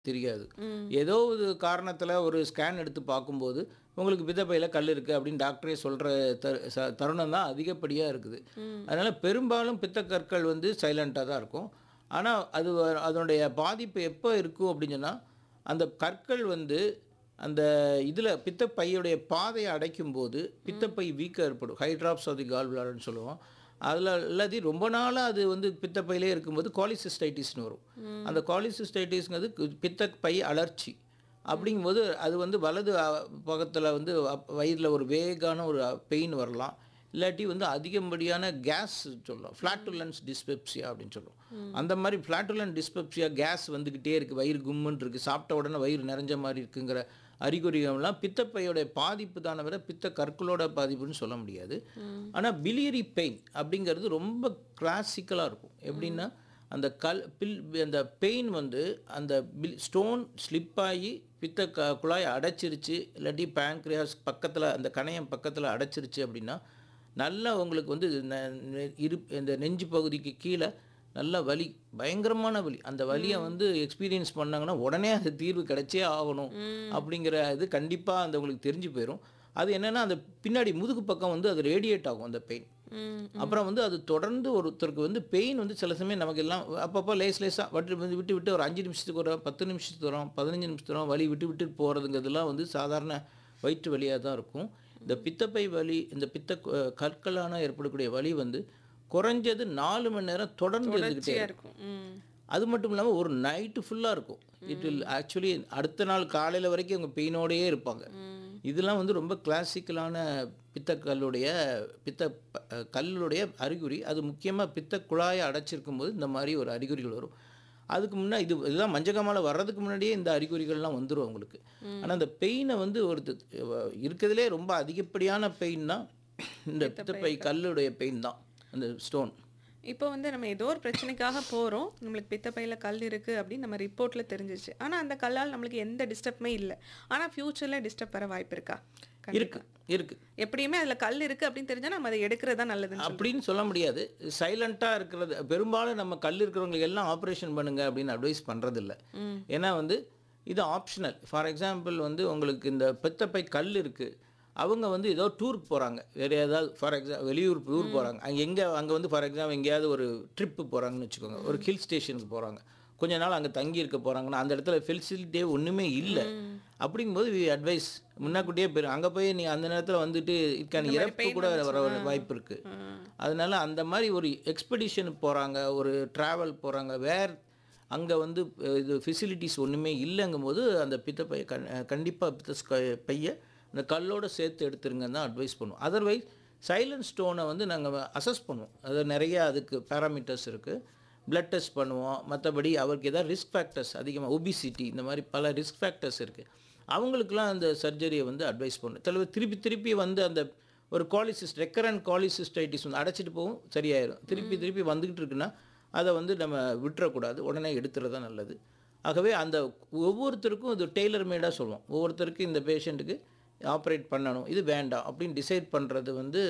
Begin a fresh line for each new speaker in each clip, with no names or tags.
தெரியாது.
ம்.
ஏதோ ஒரு காரணத்தில ஒரு ஸ்கேன் எடுத்து பார்க்கும்போது, உங்களுக்கு பித்தப்பையில கல் இருக்கு அப்படின்னு டாக்டரே சொல்ற தரு ச தருணம் தான் அதிகப்படியா இருக்குது.
ம்.
அதனால பெரும்பாலும் பித்தக்கற்கள் வந்து சைலன்ட்டா தான் இருக்கும். ஆனா, அது வ அதனுடைய பாதிப்பு எப்ப இருக்கும் அப்படின்னு சொன்னா, அந்த கற்கள் வந்து அந்த இதில பித்தப்பையுடைய பாதைய அடைக்கும்போது, பித்தப்பை வீக்கம் ஏற்படும். ஹைட்ராப்ஸ் ஆஃப் தி கால் பிளாடர்ன்னு சொல்லுவோம். அதில இல்லாட்டி ரொம்ப நாளா அது வந்து பித்தப்பையிலே இருக்கும்போது காலிசிஸ்டைட்டிஸ்ன்னு வரும்.
ம்.
அந்த காலிசிஸ்டைட்டிஸ்ங்கிறது கு பித்தப்பை அழற்சி. அப்படிங்கும்போது அது வந்து வலது அ பக்கத்தில வந்து அப் வயிறுல ஒரு வேகான ஒரு பெயின் வரலாம். இல்லாட்டி வந்து அதிகப்படியான கேஸ் சொல்லலாம். ஃப்ளாட்டுலன்ஸ் டிஸ்பெப்சியா அப்படின்னு சொல்லுவோம். அந்த மாரி ஃப்ளாட்டுலன்ட் டிஸ்பெப்சியா கேஸ் வந்துக்கிட்டே இருக்கு. வயிறு கும்முன்னு இருக்கு. சாப்பிட்ட உடனே வயிறு நிறைஞ்ச மாரி இருக்குங்கிற அறிகுறிகள்லாம் பித்தப்பையோட பாதிப்பு தானே விட பித்த கற்களோட பாதிப்புன்னு சொல்ல முடியாது.
ம்.
ஆனா, பிலியரி பெயின் அப்படிங்கிறது ரொம்ப கிளாசிக்கலா இருக்கும். எப்படின்னா, அந்த கல் பில் அந்த பெயின் வந்து அந்த பில் ஸ்டோன் ஸ்லிப் ஆகி பித்த க குழாய அடைச்சிருச்சு, இல்லாட்டி பேன்கிரியாஸ் பக்கத்தில அந்த கணையம் பக்கத்தில அடைச்சிருச்சு அப்படின்னா, நல்லா உங்களுக்கு வந்து ந நெ இரு இந்த நெஞ்சு பகுதிக்கு கீழ நல்லா வலி, பயங்கரமான வலி. அந்த வலிய வந்து எக்ஸ்பீரியன்ஸ் பண்ணாங்கன்னா, உடனே அது தீர்வு கிடைச்சே ஆகணும்
ம்.
அப்படிங்கிற இது கண்டிப்பா அந்த உங்களுக்கு தெரிஞ்சு போயிரும். அது என்னன்னா, அந்த பின்னாடி முதுகு பக்கம் வந்து அது ரேடியேட் ஆகும் அந்த பெயின்.
ம்.
அப்புறம் வந்து அது தொடர்ந்து ஒருத்தருக்கு வந்து பெயின் வந்து சில சமயம் நமக்கு எல்லாம் அப்பப்போ லேஸ் லேசா வட்டு வந்து விட்டு விட்டு ஒரு 5 நிமிஷத்துக்கு வரும், 10 நிமிஷத்துக்கு வரும், 15 நிமிஷத்துக்கு வரும், வலி விட்டு விட்டு போறதுங்கிறதெல்லாம் வந்து சாதாரண வயிற்று வலியா தான் இருக்கும். இந்த பித்தப்பை வலி, இந்த பித்த க கற்களால ஏற்படக்கூடிய வலி வந்து குறைஞ்சது 4 மணி நேரம் தொடர்ந்து இருந்துகிட்டே
தொடர்ச்சியா
இருக்கும்.
இருக்கும். ம்.
அது மட்டும் இல்லாம ஒரு நைட்டு ஃபுல்லா இருக்கும். இட் வில் ஆக்சுவலி அடுத்த நாள் காலையில வரைக்கும் அவங்க பெயினோடயே இருப்பாங்க.
ம்.
இதெல்லாம் வந்து ரொம்ப கிளாசிக்கலான பித்தக்கல்லுடைய பித்த ப கல்லுடைய அறிகுறி. அது முக்கியமா பித்த குழாய அடைச்சிருக்கும்போது இந்த மாரி ஒரு அறிகுறிகள் வரும். அதுக்கு முன்ன இது இதுதான் மஞ்சக்காமால வர்றதுக்கு முன்னாடியே இந்த அறிகுறிகள்லாம் வந்துரும் அவங்களுக்கு. ஆனா, அந்த பெயின வந்து ஒரு த் இருக்கிறதுலே ரொம்ப அதிகப்படியான பெயின்னா இந்த பித்தப்பை கல்லுடைய பெயின் தான். அந்த ஸ்டோன்.
இப்போ வந்து நம்ம ஏதோ ஒரு பிரச்சனைக்காக போறோம். நம்மளுக்கு பித்தப்பையில கல் இருக்கு அப்படின்னு நம்ம ரிப்போர்ட்ல தெரிஞ்சிருச்சு. ஆனா, அந்த கல்லால் நம்மளுக்கு எந்த டிஸ்டர்புமே இல்ல. ஆனா, ஃபியூச்சர்ல டிஸ்டர்ப் வர வாய்ப்பு இருக்கா?
இருக்கு,
கண்டிப்பா.
இருக்கு.
எப்படியுமே அதுல கல் இருக்கு அப்படின்னு தெரிஞ்சா நம்ம அதை எடுக்கிறது தான் நல்லதுன்னு சொல்றீங்க.
அப்படின்னு சொல்ல முடியாது. சைலன்ட்டா இருக்கிறது பெரும்பாலும் நம்ம கல் இருக்கிறவங்களுக்கு எல்லாம் ஆப்ரேஷன் பண்ணுங்க அப்படின்னு அட்வைஸ் பண்றதில்ல.
ம்.
ஏன்னா வந்து இது ஆப்ஷனல். ஃபார் எக்ஸாம்பிள் வந்து உங்களுக்கு இந்த பித்தப்பை கல் இருக்கு. அவங்க வந்து ஏதோ டூருக்கு போறாங்க. வேற ஏதாவது ஃபார் எக்ஸா வெளியூர் டூர் போறாங்க. அங்க எங்க அங்க வந்து ஃபார் எக்ஸாம்பிள் எங்கேயாவது ஒரு ட்ரிப் போறாங்கன்னு வச்சுக்கோங்க. ஒரு ஹில் ஸ்டேஷனுக்கு போறாங்க. கொஞ்ச நாள் அங்க தங்கி இருக்க போறாங்கன்னா, அந்த இடத்துல ஃபெசிலிட்டியே ஒண்ணுமே இல்ல.
ம்.
அப்படிங்கும்போது வி அட்வைஸ் முன்னக்கூட்டியே போயிரும். அங்க போய் நீ அந்த நேரத்துல வந்துட்டு இதுக்கான
இந்த மாதிரி
இறப்பு
பெயின்
கூட வர
வந்துச்சுன்னா
வாய்ப்பு இருக்கு.
ம்.
அதனால அந்த மாரி ஒரு எக்ஸ்பெடிஷனுக்கு போறாங்க. ஒரு டிராவல் போறாங்க. வேர் அங்க வந்து அ இது ஃபெசிலிட்டீஸ் ஒண்ணுமே இல்லங்கும்போது அந்த பித்தப்பைய கண் கண்டிப்பா பித்த ஸ்க பைய அந்த கல்லோட சேர்த்து எடுத்துருங்கன்னு தான் அட்வைஸ் பண்ணுவோம். அதர்வைஸ் சைலன்ட் ஸ்டோன வந்து நாங்க அசஸ் பண்ணுவோம். அது நெறைய அதுக்கு பாராமீட்டர்ஸ் இருக்கு. பிளட் டெஸ்ட் பண்ணுவோம். மத்தபடி அவருக்கு ஏதாவது ரிஸ்க் ஃபேக்டர்ஸ் அதிகமா ஒபிசிட்டி இந்த மாரி பல ரிஸ்க் ஃபேக்டர்ஸ் இருக்கு. அவங்களுக்கெல்லாம் அந்த சர்ஜரிய வந்து அட்வைஸ் பண்ணுவோம். சில பேர் திருப்பி திருப்பி வந்து அந்த ஒரு காலிசிஸ்ட் ரெக்கரண்ட் காலிசிஸ்டைட்டிஸ் வந்து அடைச்சிட்டு போகும் சரியாயிரும். திருப்பி திருப்பி வந்துகிட்டு இருக்குன்னா, அத வந்து நம்ம விட்டுறக்கூடாது. உடனே எடுத்துறது தான் நல்லது. ஆகவே அந்த ஒவ்வொருத்தருக்கும் இது டெய்லர் மேடா சொல்லுவோம். ஒவ்வொருத்தருக்கு இந்த பேஷண்ட்டுக்கு ஆப்பரேட் பண்ணணும். இது வேண்டாம் அப்படின்னு டிசைட் பண்றது வந்து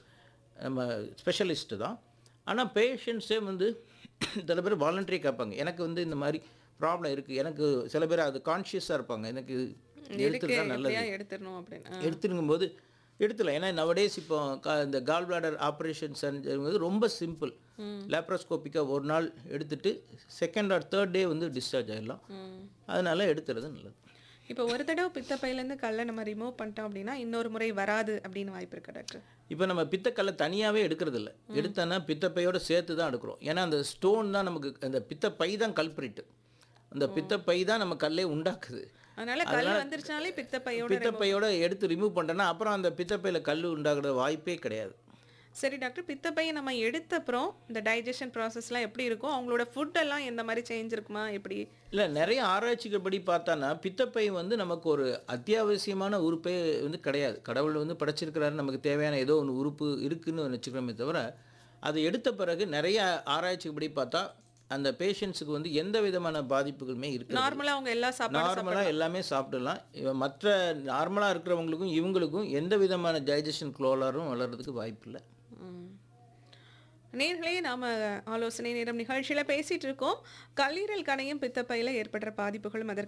நம்ம ஸ்பெஷலிஸ்ட் தான். ஆனா, பேஷண்ட்ஸே வந்து சில பேர் வாலண்டரியா கேட்பாங்க. எனக்கு வந்து இந்த மாரி ப்ராப்ளம் இருக்கு. எனக்கு சில பேர் அது கான்ஷியஸா இருப்பாங்க. எனக்கு
இருக்கு
எடுத்துட்டா நல்லது.
எப்படியா எடுத்துடணும் அப்படின்னு. ஆ.
எடுத்துருங்கும்போது எடுத்துடலாம். ஏன்னா நவடேஸ் இப்போ க இந்த கால் பிளாடர் ஆப்ரேஷன் சர்ஜரிங்கிறது ரொம்ப சிம்பிள்.
ம்.
லேப்ரோஸ்கோபிக்கா ஒரு நாள் எடுத்துட்டு செகண்ட் ஆர் தேர்ட் டே வந்து டிஸ்சார்ஜ் ஆயிடலாம்.
ம்.
அதனால எடுத்துறது நல்லது.
இப்போ ஒரு தடவை பித்தப்பையிலேருந்து கல்லை நம்ம ரிமூவ் பண்ணிட்டோம் அப்படின்னா இன்னொரு முறை வராது அப்படின்னு வாய்ப்பு இருக்கா டாக்டர்?
இப்போ நம்ம பித்தக்கல்ல தனியாவே எடுக்கிறதில்ல. எடுத்தோன்னா பித்தப்பையோட சேர்த்து தான் எடுக்கிறோம். ஏன்னா அந்த ஸ்டோன் தான் நமக்கு அந்த பித்தப்பை தான் கல்பிரிட். அந்த பித்தப்பை தான் நம்ம கல்லே உண்டாக்குது.
அதனால கல்
அதனால
வந்துருச்சுனாலே பித்தப்பையோட remove-
பித்தப்பையோட எடுத்து ரிமூவ் பண்ணிட்டோன்னா அப்புறம் அந்த பித்தப்பையில கல் உண்டாகுற வாய்ப்பே கிடையாது.
சரி டாக்டர் பித்தப்பையை நம்ம எடுத்த அப்புறம் இந்த டைஜஷன் ப்ராசஸ்லாம் எப்படி இருக்கும்? அவங்களோட ஃபுட் எல்லாம் எந்த மாதிரி சேஞ்ச் இருக்குமா? எப்படி?
இல்ல நிறைய ஆராய்ச்சிகள் படி பார்த்தான்னா, பித்தப்பை வந்து நமக்கு ஒரு அத்தியாவசியமான உறுப்பே வந்து கிடையாது. கடவுள் வந்து படைச்சிருக்கிறாரு. நமக்கு தேவையான ஏதோ ஒண்ணு உறுப்பு இருக்குன்னு வச்சுக்கிறோமே தவிர, அதை எடுத்த பிறகு நிறைய ஆராய்ச்சிப்படி பார்த்தா, அந்த பேஷண்ட்ஸுக்கு வந்து எந்த விதமான பாதிப்புகளுமே இருக்காது.
நார்மலா அவங்க எல்லா சாப்பாடும்
நார்மலா
சாப்பிடலாம்.
எல்லாமே சாப்பிடலாம். இவ மற்ற நார்மலா இருக்கிறவங்களுக்கும், இவங்களுக்கும் எந்த விதமான டைஜஷன் கோளாறும் வளர்றதுக்கு வாய்ப்பில்ல.
ம். நேர்களே நாம ஆலோசனை நேரம் நிகழ்ச்சியில பேசிட்டு இருக்கோம். கல்லீரல் கணையும் பித்தப்பையில ஏற்படுற பாதிப்புகளும் அதற்கு